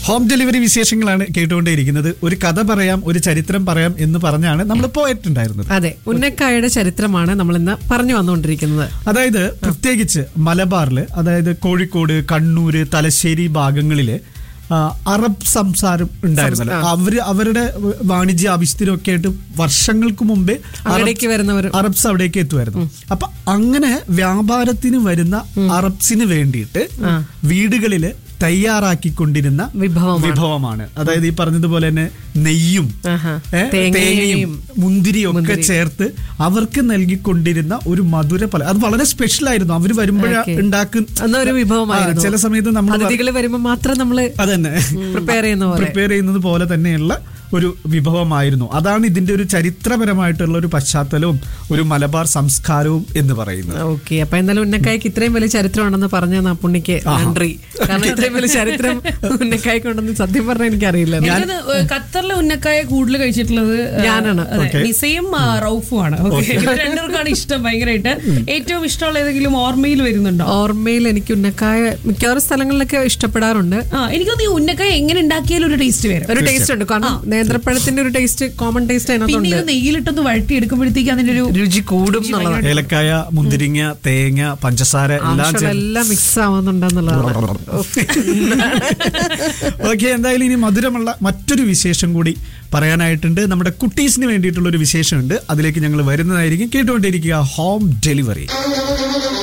Home delivery വിശേഷങ്ങളാണ് കേട്ടുകൊണ്ടേയിരിക്കുന്നത് ഒരു കഥ പറയാം ഒരു ചരിത്രം പറയാം എന്ന് പറഞ്ഞാണ് നമ്മൾ പോയിട്ടുണ്ടായിരുന്നത് അതെ ഉന്നക്കായയുടെ ചരിത്രമാണ് നമ്മൾ ഇന്ന് പറഞ്ഞു വന്നുകൊണ്ടിരിക്കുന്നത് അതായത് പ്രത്യേകിച്ച് മലബാറില് അതായത് കോഴിക്കോട് കണ്ണൂര് തലശ്ശേരി ഭാഗങ്ങളില് ആ, അറബ് സംസാരം ഉണ്ടായിരുന്നല്ലോ അവര് അവരുടെ വാണിജ്യ ആവശ്യത്തിനൊക്കെ ആയിട്ട് വർഷങ്ങൾക്ക് മുമ്പേ അറബ് അവിടേക്ക് വരുന്നവർ അറബ്സ് അവിടേക്ക് എത്തുമായിരുന്നു അപ്പൊ അങ്ങനെ വ്യാപാരത്തിന് വരുന്ന അറബ്സിന് വേണ്ടിയിട്ട് വീടുകളില് തയ്യാറാക്കിക്കൊണ്ടിരുന്ന വിഭവമാണ്. വിഭവമാണ് അതായത് ഈ പറഞ്ഞതുപോലെ തന്നെ നെയ്യും ആഹാ. ഏ, തേങ്ങയും, തേങ്ങയും മുന്തിരിയും ഒക്കെ ചേർത്ത് അവർക്ക് നൽകിക്കൊണ്ടിരുന്ന ഒരു മധുര പല അത് വളരെ സ്പെഷ്യൽ ആയിരുന്നു അവര് വരുമ്പോഴ Okay. ഉണ്ടാക്കുന്ന അന്നൊരു വിഭവമായിരുന്നു ആ, ചില സമയത്ത് നമ്മൾ അതിഥികൾ വരുമ്പോൾ മാത്രം നമ്മള് അതന്നെ പ്രിപ്പയർ ചെയ്യുന്ന പോലെ പ്രിപ്പയർ ചെയ്യുന്നത് പോലെ തന്നെയുള്ള ഒരു വിഭവമായിരുന്നു അതാണ് ഇതിന്റെ ഒരു ചരിത്രപരമായിട്ടുള്ള ഒരു പശ്ചാത്തലവും ഒരു മലബാർ സംസ്കാരവും എന്ന് പറയുന്നത് ഓക്കെ അപ്പൊ എന്തായാലും ഉന്നക്കായ്ക്ക് ഇത്രയും വലിയ ചരിത്രമാണെന്ന് പറഞ്ഞ പുണ്ണിക്ക് നന്ദി കാരണം ഇത്രയും വലിയ ചരിത്രം ഉന്നക്കായ്ക്ക് ഉണ്ടെന്ന് സത്യം പറഞ്ഞാൽ എനിക്കറിയില്ല എനിക്കത് ഖത്തറിലെ ഉന്നക്കായ കൂടുതൽ കഴിച്ചിട്ടുള്ളത് ആ, ഞാനാണ്. അതെ, Okay. നിസയും ആ, റൌഫും ആണ് ഇവർ രണ്ടുപേർക്കാണ് ഇഷ്ടം ഭയങ്കരമായിട്ട് ഏറ്റവും ഇഷ്ടമുള്ള ഏതെങ്കിലും ഓർമ്മയിൽ വരുന്നുണ്ടോ ഓർമ്മയിൽ എനിക്ക് ഉന്നക്കായ മിക്കവാറും സ്ഥലങ്ങളിലൊക്കെ ഇഷ്ടപ്പെടാറുണ്ട് ആ എനിക്കൊന്ന് ഈ ഉന്നക്കായ എങ്ങനെ ഉണ്ടാക്കിയാലും ഒരു ടേസ്റ്റ് വരും ഒരു ടേസ്റ്റ് ഉണ്ട് കാരണം നേന്ത്രപ്പഴത്തിന്റെ ഒരു ടേസ്റ്റ് കോമൺ ടേസ്റ്റ് പിന്നെ അതിനകത്തുണ്ട് ഇത് നെയ്യിലിട്ടൊന്ന് വഴറ്റി എടുക്കുമ്പോഴത്തേക്ക് അതിന്റെ ഒരു രുചി കൂടും എന്നുള്ളതാണ് ഏലക്കായ മുന്തിരിങ്ങ തേങ്ങ പഞ്ചസാര എല്ലാം ആവശ്യമുള്ള ചേർത്ത് എല്ലാം മിക്സ് ആവുന്നുണ്ടെന്നുള്ളതാണ് ഓക്കെ എന്തായാലും ഇനി മധുരമുള്ള മറ്റൊരു വിശേഷം കൂടി പറയാനായിട്ടുണ്ട് നമ്മുടെ കുട്ടീസിന് വേണ്ടിയിട്ടുള്ള ഒരു വിശേഷമുണ്ട് അതിലേക്ക് ഞങ്ങൾ വരുന്നതായിരിക്കും കേട്ടുകൊണ്ടിരിക്കുക ഹോം ഡെലിവറി